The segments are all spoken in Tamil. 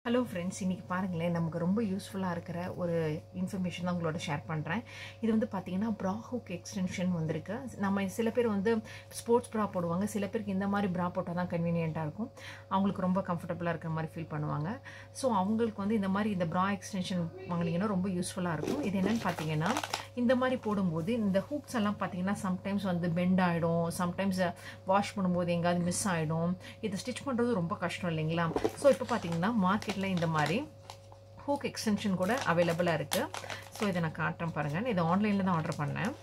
ஹலோ ஃப்ரெண்ட்ஸ் இன்றைக்கி பாருங்களேன் நமக்கு ரொம்ப யூஸ்ஃபுல்லாக இருக்கிற ஒரு இன்ஃபர்மேஷன் தான் உங்களோட ஷேர் பண்ணுறேன் இது வந்து பார்த்தீங்கன்னா ப்ரா ஹூக் எக்ஸ்டென்ஷன் வந்திருக்கு நம்ம சில பேர் வந்து ஸ்போர்ட்ஸ் ப்ரா போடுவாங்க சில பேருக்கு இந்த மாதிரி ப்ரா போட்டால் தான் கன்வீனியண்ட்டாக இருக்கும் அவங்களுக்கு ரொம்ப கம்ஃபர்டபுளாக இருக்கிற மாதிரி ஃபீல் பண்ணுவாங்க ஸோ அவங்களுக்கு வந்து இந்த மாதிரி இந்த ப்ரா எக்ஸ்டென்ஷன் வாங்கினீங்கன்னா ரொம்ப யூஸ்ஃபுல்லாக இருக்கும் இது என்னென்னு பார்த்தீங்கன்னா இந்த மாதிரி போடும்போது இந்த ஹூக்ஸ் எல்லாம் பார்த்தீங்கன்னா சம்டைம்ஸ் வந்து பெண்ட் ஆகிடும் சம்டைம்ஸ் வாஷ் பண்ணும்போது எங்கேயாவது மிஸ் ஆகிடும் இதை ஸ்டிச் பண்ணுறது ரொம்ப கஷ்டம் இல்லைங்களா ஸோ இப்போ பார்த்தீங்கன்னா மார்க்கெட்டில் இந்த மாதிரி ஹூக் எக்ஸ்டென்ஷன் கூட அவைலபிளாக இருக்குது ஸோ இதை நான் காட்டுறேன் பாருங்கள் இதை ஆன்லைனில் தான் ஆர்டர் பண்ணேன்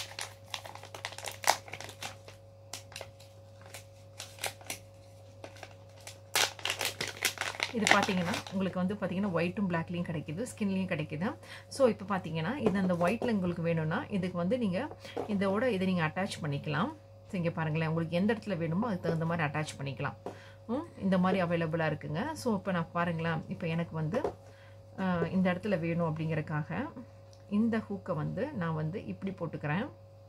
இது பார்த்தீங்கன்னா உங்களுக்கு வந்து பார்த்தீங்கன்னா ஒயிட்டும் பிளாக்லேயும் கிடைக்கிது ஸ்கின்லேயும் கிடைக்கிது ஸோ இப்போ பார்த்தீங்கன்னா இது அந்த ஒயிட்டில் உங்களுக்கு வேணும்னா இதுக்கு வந்து நீங்கள் இதோட இதை நீங்கள் அட்டாச் பண்ணிக்கலாம் ஸோ இங்கே பாருங்களேன் உங்களுக்கு எந்த இடத்துல வேணுமோ அதுக்கு தகுந்த மாதிரி அட்டாச் பண்ணிக்கலாம் இந்த மாதிரி அவைலபிளாக இருக்குங்க ஸோ இப்போ நான் பாருங்களேன் இப்போ எனக்கு வந்து இந்த இடத்துல வேணும் அப்படிங்கிறதுக்காக இந்த ஹூக்கை வந்து நான் வந்து இப்படி போட்டுக்கிறேன்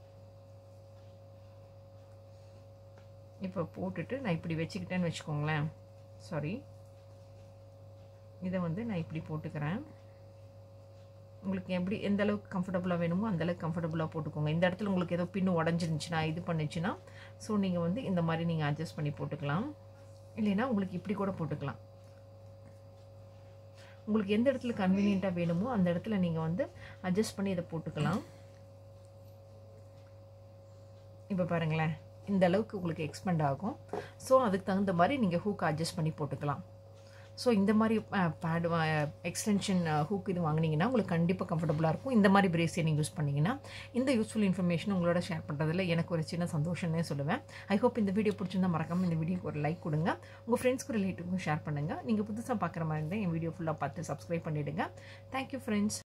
இப்போ போட்டுட்டு நான் இப்படி வச்சுக்கிட்டேன்னு வச்சுக்கோங்களேன் சாரி இதை வந்து நான் இப்படி போட்டுக்கிறேன் உங்களுக்கு எப்படி எந்த அளவுக்கு கம்ஃபர்டபுளாக வேணுமோ அந்தளவுக்கு கம்ஃபர்டபுளாக போட்டுக்கோங்க இந்த இடத்துல உங்களுக்கு ஏதோ பின்னு உடஞ்சிருந்துச்சுன்னா இது பண்ணிச்சுன்னா ஸோ நீங்கள் வந்து இந்த மாதிரி நீங்கள் அட்ஜஸ்ட் பண்ணி போட்டுக்கலாம் இல்லைன்னா உங்களுக்கு இப்படி கூட போட்டுக்கலாம் உங்களுக்கு எந்த இடத்துல கன்வீனியண்ட்டாக வேணுமோ அந்த இடத்துல நீங்கள் வந்து அட்ஜஸ்ட் பண்ணி இதை போட்டுக்கலாம் இப்போ பாருங்களேன் இந்த அளவுக்கு உங்களுக்கு எக்ஸ்பெண்ட் ஆகும் ஸோ அதுக்கு தகுந்த மாதிரி நீங்கள் ஹூக் அட்ஜஸ்ட் பண்ணி போட்டுக்கலாம் ஸோ இந்த மாதிரி பேடு எக்ஸ்டென்ஷன் ஹூக் இது வாங்கினீங்கன்னா உங்களுக்கு கண்டிப்பாக கம்ஃபர்டபுளாக இருக்கும் இந்த மாதிரி பிரேஸை நீங்கள் யூஸ் பண்ணிங்கன்னா இந்த யூஸ்ஃபுல் இன்ஃபர்மேஷன் உங்களோட ஷேர் பண்ணுறதுல எனக்கு ஒரு சின்ன சந்தோஷம்னே சொல்லுவேன் ஐ ஹோப் இந்த வீடியோ பிடிச்சிருந்தா மறக்காமல் இந்த வீடியோக்கு ஒரு லைக் கொடுங்க உங்கள் ஃப்ரெண்ட்ஸ்க்கு ரிலேட்டிவ்க்கும் ஷேர் பண்ணுங்கள் நீங்கள் புதுசாக பார்க்குற மாதிரி இருந்தால் என் வீடியோ ஃபுல்லாக பார்த்து சப்ஸ்கிரைப் பண்ணிவிடுங்க தேங்க்யூ ஃப்ரெண்ட்ஸ்